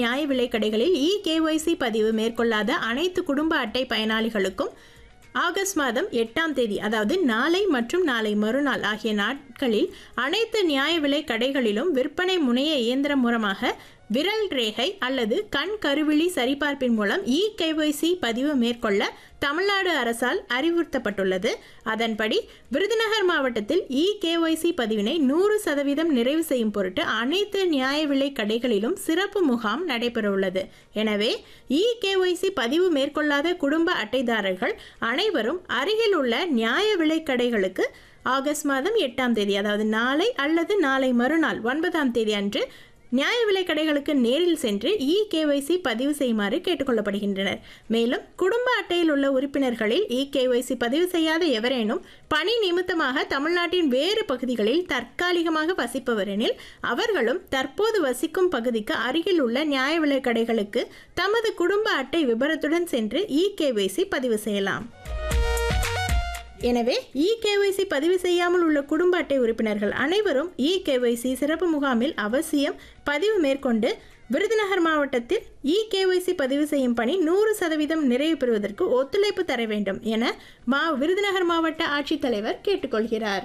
நியாய விலைக் கடைகளில் இ கேஒய்சி பதிவு மேற்கொள்ளாத அனைத்து குடும்ப அட்டை பயனாளிகளுக்கும் ஆகஸ்ட் மாதம் எட்டாம் தேதி அதாவது நாளை மற்றும் நாளை மறுநாள் ஆகிய நாட்களில் அனைத்து நியாய விலை கடைகளிலும் விற்பனை முனைய இயந்திரம் மூலமாக விரல் ரேகை அல்லது கண் கருவிழி சரிபார்ப்பின் மூலம் இ கேஒய்சி பதிவு மேற்கொள்ள தமிழ்நாடு அரசால் அறிவுறுத்தப்பட்டுள்ளது அதன்படி விருதுநகர் மாவட்டத்தில் இ கேஒய்சி பதிவினை நூறு சதவீதம் நிறைவு செய்யும் பொருட்டு அனைத்து நியாய விலை கடைகளிலும் சிறப்பு முகாம் நடைபெறவுள்ளது எனவே இ கேஒய்சி பதிவு மேற்கொள்ளாத குடும்ப அட்டைதாரர்கள் அனைவரும் அருகில் உள்ள நியாய விலை கடைகளுக்கு ஆகஸ்ட் மாதம் எட்டாம் தேதி அதாவது நாளை அல்லது நாளை மறுநாள் ஒன்பதாம் தேதி அன்று நியாய விலை கடைகளுக்கு நேரில் சென்று இ கேஒய்சி பதிவு செய்யுமாறு கேட்டுக்கொள்ளப்படுகின்றனர் மேலும் குடும்ப அட்டையில் உள்ள உறுப்பினர்களில் இ கேஒய்சி பதிவு செய்யாத எவரேனும் பணி நிமித்தமாக தமிழ்நாட்டின் வேறு பகுதிகளில் தற்காலிகமாக வசிப்பவரெனில் அவர்களும் தற்போது வசிக்கும் பகுதிக்கு அருகில் உள்ள நியாய விலை கடைகளுக்கு தமது குடும்ப அட்டை விபரத்துடன் சென்று இ கேஒய்சி பதிவு செய்யலாம் எனவே இ கேஒய்சி பதிவு செய்யாமல் உள்ள குடும்ப அட்டை உறுப்பினர்கள் அனைவரும் இ கேஒய்சி சிறப்பு முகாமில் அவசியம் பதிவு மேற்கொண்டு விருதுநகர் மாவட்டத்தில் இ கேஒய்சி பதிவு செய்யும் பணி நூறு சதவீதம் நிறைவு பெறுவதற்கு ஒத்துழைப்பு தர வேண்டும் என மா விருதுநகர் மாவட்ட ஆட்சித்தலைவர் கேட்டுக்கொள்கிறார்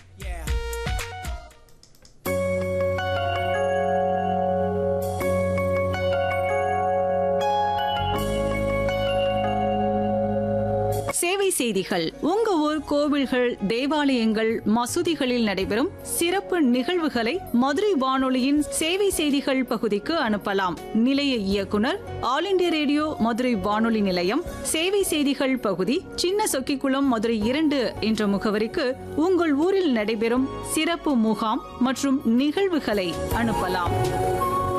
சேவை செய்திகள் உங்க ஊர் கோவில்கள் தேவாலயங்கள் மசூதிகளில் நடைபெறும் சிறப்பு நிகழ்வுகளை மதுரை வானொலியின் சேவை செய்திகள் பகுதிக்கு அனுப்பலாம் நிலைய இயக்குனர் ஆல் இண்டியா ரேடியோ மதுரை வானொலி நிலையம் சேவை செய்திகள் பகுதி சின்ன சொக்கிக்குளம் மதுரை இரண்டு என்ற முகவரிக்கு உங்கள் ஊரில் நடைபெறும் சிறப்பு முகாம் மற்றும் நிகழ்வுகளை அனுப்பலாம்